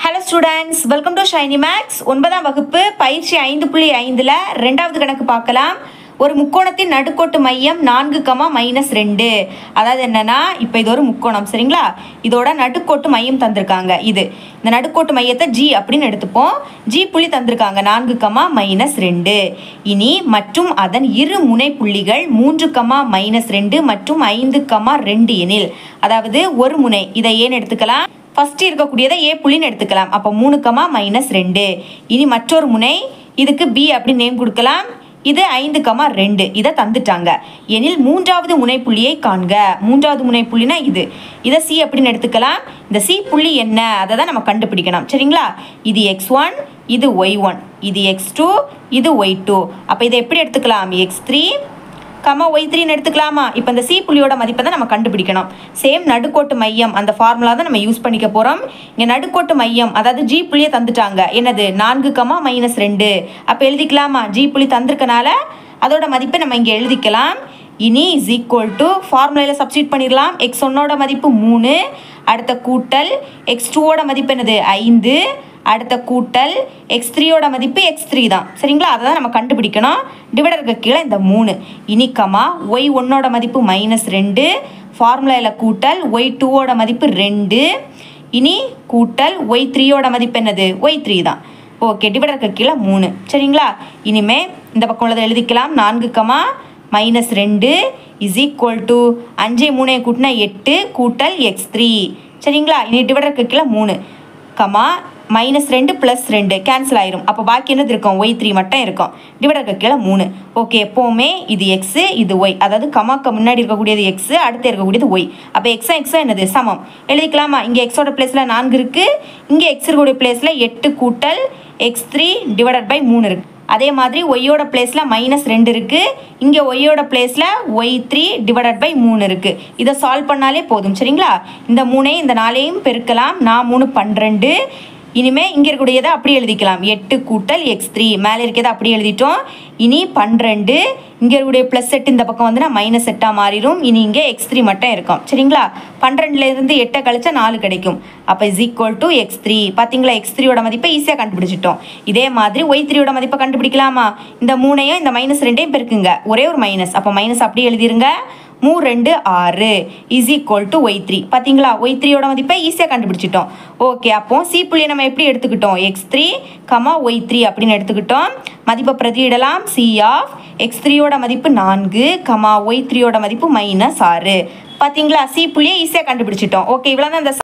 hello students welcome to Shiny Max ஒன்பதாம் வகுப்பு பயிற்சி ஐந்து புள்ளி ஐந்தில் ரெண்டாவது கணக்கு பார்க்கலாம் ஒரு முக்கோணத்தின் நடுக்கோட்டு மையம் நான்கு கமா மைனஸ் ரெண்டு அதாவது என்னன்னா இப்போ இது ஒரு முக்கோணம் சரிங்களா இதோட நடுக்கோட்டு மையம் தந்திருக்காங்க இது இந்த நடுக்கோட்டு மையத்தை ஜி அப்படின்னு எடுத்துப்போம் ஜி புள்ளி தந்திருக்காங்க நான்கு கமா மைனஸ் ரெண்டு இனி மற்றும் அதன் இரு முனை புள்ளிகள் மூன்று கமா மைனஸ் ரெண்டு மற்றும் ஐந்து கமா ரெண்டு எனில் அதாவது ஒரு முனை இதை ஏன் எடுத்துக்கலாம் ஃபர்ஸ்ட் இருக்கக்கூடியதை ஏ புள்ளின்னு எடுத்துக்கலாம் அப்போ மூணு கமா மைனஸ் ரெண்டு இனி மற்றொரு முனை இதுக்கு பி அப்படி நேம் கொடுக்கலாம் இது ஐந்து கமா ரெண்டு இதை தந்துட்டாங்க எனில் மூன்றாவது முனை புள்ளியை காண்க மூன்றாவது முனை புள்ளினா இது இதை சி அப்படின்னு எடுத்துக்கலாம் இந்த சி புள்ளி என்ன அதை தான் நம்ம கண்டுபிடிக்கணும் சரிங்களா இது எக்ஸ் ஒன் இது ஒய் ஒன் இது எக்ஸ் டூ இது ஒய் டூ அப்போ இதை எப்படி எடுத்துக்கலாம் எக்ஸ் த்ரீ கமா ஒய் த்ரீன்னு எடுத்துக்கலாமா இப்போ இந்த சி புள்ளியோட மதிப்பை தான் நம்ம கண்டுபிடிக்கணும் சேம் நடுக்கோட்டு மையம் அந்த ஃபார்முலா தான் நம்ம யூஸ் பண்ணிக்க போகிறோம் இங்கே நடுக்கோட்டு மையம் அதாவது ஜி புள்ளியை தந்துட்டாங்க என்னது நான்கு கமா மைனஸ் ரெண்டு அப்போ எழுதிக்கலாமா ஜி புள்ளி தந்திருக்கனால அதோட மதிப்பை நம்ம இங்கே எழுதிக்கலாம் இனி இஸ் ஈக்குவல் டு ஃபார்முலையில் சப்ஸ்டியூட் பண்ணிடலாம் எக்ஸ் ஒன்னோட மதிப்பு மூணு அடுத்த கூட்டல் எக்ஸ் டூவோட மதிப்பு என்னது ஐந்து அடுத்த கூட்டல் எக்ஸ் த்ரீயோட மதிப்பு எக்ஸ் த்ரீ தான் சரிங்களா அதை தான் நம்ம கண்டுபிடிக்கணும் டிவைடருக்கு கீழே இந்த மூணு இனிக்கமா ஒய் ஒன்னோட மதிப்பு மைனஸ் ரெண்டு ஃபார்முலாவில் கூட்டல் ஒய் டூவோட மதிப்பு ரெண்டு இனி கூட்டல் ஒய் த்ரீயோட மதிப்பு என்னது ஒய் த்ரீ தான் ஓகே டிவைடருக்கு கீழே மூணு சரிங்களா இனிமே இந்த பக்கம் உள்ளதை எழுதிக்கலாம் நான்கு கமா மைனஸ் ரெண்டு இஸ் ஈக்குவல் டு அஞ்சு மூணை கூட்டினா எட்டு கூட்டல் எக்ஸ் த்ரீ சரிங்களா இனி டிவைடருக்கு கீழே மூணு கமா மைனஸ் ரெண்டு ப்ளஸ் ரெண்டு கேன்சல் ஆயிரும் அப்போ பாக்கி என்னது இருக்கும் ஒய் த்ரீ மட்டும் இருக்கும் டிவைடருக்கு கீழே மூணு ஓகே எப்போவுமே இது எக்ஸு இது ஒய் அதாவது கமாக்கு முன்னாடி இருக்கக்கூடியது எக்ஸு அடுத்து இருக்கக்கூடியது ஒய் அப்போ எக்ஸும் எக்ஸும் என்னது சமம் எழுதிக்கலாமா இங்கே எக்ஸோட பிளேஸில் நான்கு இருக்குது இங்கே எக்ஸ் இருக்கக்கூடிய பிளேஸில் எட்டு கூட்டல் எக்ஸ் த்ரீ டிவைடட் பை மூணு இருக்குது அதே மாதிரி ஒய்யோட பிளேஸில் மைனஸ் ரெண்டு இருக்குது இங்கே ஒய்யோட பிளேஸில் ஒய் த்ரீ டிவைடட் பை மூணு இருக்குது இதை சால்வ் பண்ணாலே போதும் சரிங்களா இந்த மூணையும் இந்த நாளையும் பெருக்கலாம் நான் மூணு பன்னிரெண்டு இனிமே இங்கே இருக்கக்கூடியதை அப்படி எழுதிக்கலாம் எட்டு கூட்டல் எக்ஸ் த்ரீ மேலே இருக்கிறத அப்படி எழுதிட்டோம் இனி பன்னிரெண்டு இங்கே இருக்கக்கூடிய ப்ளஸ் செட் இந்த பக்கம் வந்துன்னா மைனஸ் செட்டாக மாறிடும் இனி இங்கே எக்ஸ் த்ரீ மட்டும் இருக்கும் சரிங்களா பன்னிரெண்டுலேருந்து எட்டை கழிச்சா நாலு கிடைக்கும் அப்போ is equal to X three பார்த்தீங்களா எக்ஸ் த்ரீயோட மதிப்பை ஈஸியாக கண்டுபிடிச்சிட்டோம் இதே மாதிரி ஒய் த்ரீயோட மதிப்பை கண்டுபிடிக்கலாமா இந்த மூணையும் இந்த மைனஸ் ரெண்டையும் பெருக்குங்க ஒரே ஒரு மைனஸ் அப்போ மைனஸ் அப்படியே எழுதிருங்க மூ ரெண்டு ஆறு is equal to Y three பார்த்தீங்களா ஒய் த்ரீயோட மதிப்பை ஈஸியாக கண்டுபிடிச்சிட்டோம் ஓகே அப்போ சி புள்ளியை நம்ம எப்படி எடுத்துக்கிட்டோம் x three comma y three அப்படின்னு எடுத்துக்கிட்டோம் மதிப்பை பிரதியிடலாம் சி ஆஃப் எக்ஸ் த்ரீயோட மதிப்பு நான்கு கமா ஒய் த்ரீயோட மதிப்பு மைனஸ் ஆறு பார்த்தீங்களா சி புள்ளியை ஈஸியாக கண்டுபிடிச்சிட்டோம் ஓகே இவ்வளோ தான் இந்த